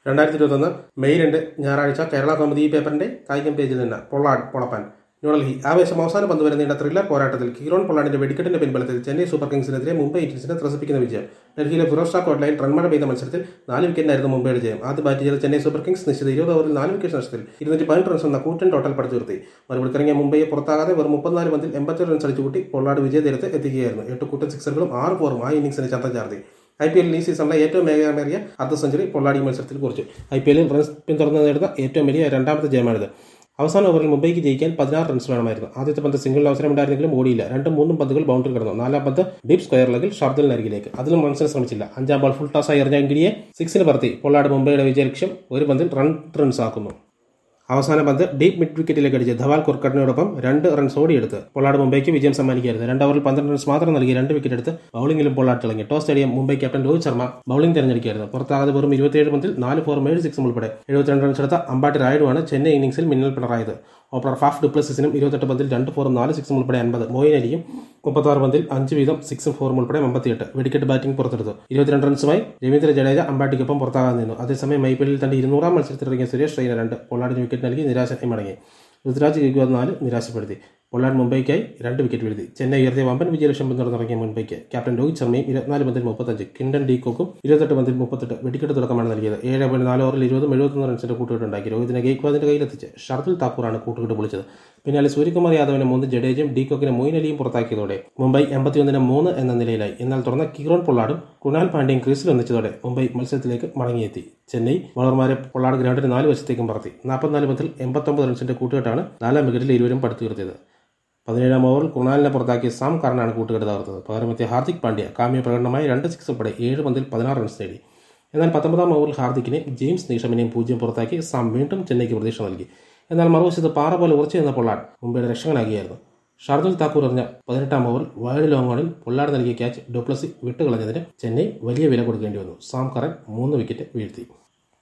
രണ്ടായിരത്തി ഇരുപത്തൊന്ന് മെയ് രണ്ട് ഞായറാഴ്ച കേരള കൗമുദി പേപ്പറിന്റെ കായികം പേജിൽ നിന്ന് പൊള്ളാഡ് പൊളപ്പാൻ ന്യൂഡൽഹി ആവേശം അവസാന പന്ത് വരെ നീണ്ട ത്രില്ലർ പോരാട്ടത്തിൽ കീറോൺ പൊള്ളാഡിന്റെ വെടിക്കെട്ടിന്റെ പിൻബലത്തിൽ ചെന്നൈ സൂപ്പർ കിങ്സിനെതിരെ മുംബൈ ഇന്ത്യൻസിനെ ത്രസിപ്പിക്കുന്ന വിജയം ഡൽഹിയിലെ ഫിറോസ് ഷാ കോട്ട്ലയിൽ റൺമഴ പെയ്ത മത്സരത്തിൽ നാല് വിക്കറ്റിനായിരുന്നു മുംബൈയുടെ ജയം ആദ്യ ബാറ്റ് ചെയ്ത ചെന്നൈ സൂപ്പർ കിങ്സ് നിശ്ചിത ഇരുപത് ഓവറിൽ നാല് വിക്കറ്റ് നഷ്ടത്തിൽ ഇരുന്നൂറ്റി പതിനെട്ട് റൺസ് എന്ന കൂറ്റൻ ടോട്ടൽ പടുത്തുയർത്തി മറുപടിക്കിറങ്ങിയ മുംബൈയെ പുറത്താകാതെ വെറും മുപ്പത്തിനാല് പന്തിൽ എൺപത്തി റൺസ് അടിച്ചുകൂട്ടി പൊള്ളാട് വിജയതീരത്ത് എത്തിക്കുകയായിരുന്നു എട്ട് കൂട്ടൻ സിക്സറുകളും ആറ് ഫോറും ആ ഇന്നിംഗ്സിന് ചന്തം ചാർത്തി ഐ പി എല്ലിൽ ഈ സീസണിലെ ഏറ്റവും വേഗമേറിയ അർദ്ധ സെഞ്ചുറി പൊള്ളാടി മത്സരത്തിൽ കുറിച്ചു ഐ പി എല്ലിൽ റൺസ് പിന്തുടർന്ന് നേടുന്ന ഏറ്റവും വലിയ രണ്ടാമത്തെ ജയമാണിത് അവസാന ഓവറിൽ മുംബൈക്ക് ജയിക്കാൻ പതിനാറ് റൺസ് വേണമായിരുന്നു ആദ്യത്തെ പന്ത് സിംഗിൾ അവസരമുണ്ടായിരുന്നെങ്കിലും ഓടിയില്ല രണ്ടും മൂന്നും പന്തുകൾ ബൗണ്ടറി കടന്നു നാലാം പന്ത് ഡീപ് സ്ക്വയർ ലെഗിൽ ഷർദലിന് അരികിലേക്ക് അതിലും റൺസിന് ശ്രമിച്ചില്ല അഞ്ചാം ബോൾ ഫുൾ ടോസായി എറിഞ്ഞ ഗിരിയെ സിക്സിന് പറത്തി പൊള്ളാട് മുംബൈയുടെ വിജയലക്ഷ്യം ഒരു പന്തിൽ റൺ റൺസ് ആക്കുന്നു അവസാന പന്ത് ഡീപ് മിഡ് വിക്കറ്റിലേക്ക് അടിച്ച് ധവാൽ കുർക്കട്ടിനോടൊപ്പം രണ്ട് റൺസ് ഓടിയെടുത്ത് പൊള്ളാട് മുംബൈക്ക് വിജയം സമ്മാനിക്കായിരുന്നു രണ്ട് ഓവറിൽ പന്ത്രണ്ട് റൺസ് മാത്രം നൽകി രണ്ട് വിക്കറ്റ് എടുത്ത് ബൌളിംഗിലും പൊള്ളാട് തിളങ്ങി toss stadium Mumbai captain Rohit Sharma bowling തെരഞ്ഞെടുക്കുകയായിരുന്നു പുറത്താകാതെ വെറും ഇരുപത്തിയേഴ് പന്തിൽ നാല് ഫോറും ഏഴ് സിക്സും ഉൾപ്പെടെ എഴുപത്തിരണ്ട് റൺസ് എടുത്ത അമ്പാട്ടി റായിഡുമാണ് ചെന്നൈ ഇന്നിംഗ്സിൽ മിന്നൽ പിണറായത് ഓപ്പണർ ഫാഫ് ഡുപ്ലസിസിനും ഇരുപത്തെട്ട് പന്തിൽ രണ്ട് ഫോറും നാല് സിക്സും ഉൾപ്പെടെ അൻപത് മോയിൻ അലിയും മുപ്പത്താറ് പന്തിൽ അഞ്ച് വീതം സിക്സും ഫോറും ഉൾപ്പെടെ അമ്പത്തിയെട്ട് വെടിക്കെട്ട് ബാറ്റിംഗ് പുറത്തെടുത്തു ഇരുപത്തിരണ്ട് റൺസുമായി രവീന്ദ്ര ജഡേജ അമ്പാട്ടിക്കൊപ്പം പുറത്താകാൻ നിന്നു അതേസമയം ഐ പി എല്ലിൽ തന്റെ ഇരുന്നൂറാം മത്സരത്തിൽ ഇറങ്ങിയ സുരേഷ് റെയ്ന രണ്ട് പൊള്ളാടിന് വിക്കറ്റ് നൽകി നിരാശനായി മടങ്ങി ഋതുരാജ് ഇരുപത്തിനാല് നിരാശപ്പെടുത്തി പൊള്ളാഡ് മുംബൈക്കായി രണ്ട് വിക്കറ്റ് വീഴ്ത്തി ചെന്നൈ ഉയർത്തിയ വമ്പൻ വിജയലക്ഷ്യം പിന്തുടർന്നിറങ്ങിയ മുംബൈക്ക് ക്യാപ്റ്റൻ രോഹിത് ശർമ്മയും ഇരുപത്തിനാല് പന്തിൽ മുപ്പത്തഞ്ച് കിൻഡൻ ഡി കോക്കും ഇരുപത്തെട്ട് പന്തിൽ മുപ്പത്തെട്ട് വെടിക്കെട്ട് തുടക്കമാണ് നൽകിയത് ഏഴ് പോയിന്റ് നാല് ഓവറിൽ ഇരുപതും എഴുപത്തൊന്ന് റൺസിന്റെ കൂട്ടുകെട്ടുണ്ടാക്കി രോഹിതിനെ ഗെയ്ക്വാദിന്റെ കയ്യിലെത്തിച്ച് ഷർദുൽ താക്കൂറാണ് കൂട്ടുകെട്ട് പൊളിച്ചത് പിന്നാലെ സൂര്യകുമാർ യാദവിനെ മൂന്ന് ജഡേജയും ഡി കോക്കിനെ മൊയിൻ അലിയും പുറത്താക്കിയതോടെ മുംബൈ എൺപത്തിയൊന്നിന് മൂന്ന് എന്ന നിലയിലായി എന്നാൽ തുറന്ന കീറോൺ പൊള്ളാടും കുണാൽ പാണ്ഡ്യയും ക്രീസിൽ ഒന്നിച്ചതോടെ മുംബൈ മത്സരത്തിലേക്ക് മടങ്ങിയെത്തി ചെന്നൈ ബോളർമാരെ പൊള്ളാട് ഗ്രൗണ്ടിന് നാല് വശത്തേക്കും പറത്തി നാൽപ്പത്തിനാല് പന്തിൽ എൺപത്തൊമ്പത് റൺസിന്റെ കൂട്ടുകെട്ടാണ് നാലാം വിക്കറ്റിൽ ഇരുവരും പടുത്തുയർത്തിയത് പതിനേഴാം ഓവറിൽ കുണാലിനെ പുറത്താക്കിയ സാം കറനാണ് കൂട്ടുകെട്ട് തകർത്തത് പകരമെത്തിയ ഹാർദിക് പാണ്ഡ്യ കാമ്യ പ്രകടനമായി രണ്ട് സിക്സ് ഉൾപ്പെടെ ഏഴ് പന്തിൽ പതിനാറ് റൺസ് നേടി എന്നാൽ പത്തൊമ്പതാം ഓവറിൽ ഹാർദിക്കിനെയും ജെയിംസ് നീഷമിനെയും പൂജ്യം പുറത്താക്കി സാം വീണ്ടും ചെന്നൈക്ക് പ്രതീക്ഷ നൽകി എന്നാൽ മറുവശത്ത് പാറ പോലെ ഉറച്ചു നിന്ന പൊള്ളാഡ് മുംബൈയുടെ രക്ഷകനാകിയായിരുന്നു ഷാർദുൽ താക്കൂർ എറിഞ്ഞ പതിനെട്ടാം ഓവറിൽ വൈഡ് ലോങ് ഓണിൽ പൊള്ളാട് നൽകിയ ക്യാച്ച് ഡുപ്ലസി വിട്ടുകളഞ്ഞതിന് ചെന്നൈ വലിയ വില കൊടുക്കേണ്ടി വന്നു സാം കറൻ മൂന്ന് വിക്കറ്റ് വീഴ്ത്തി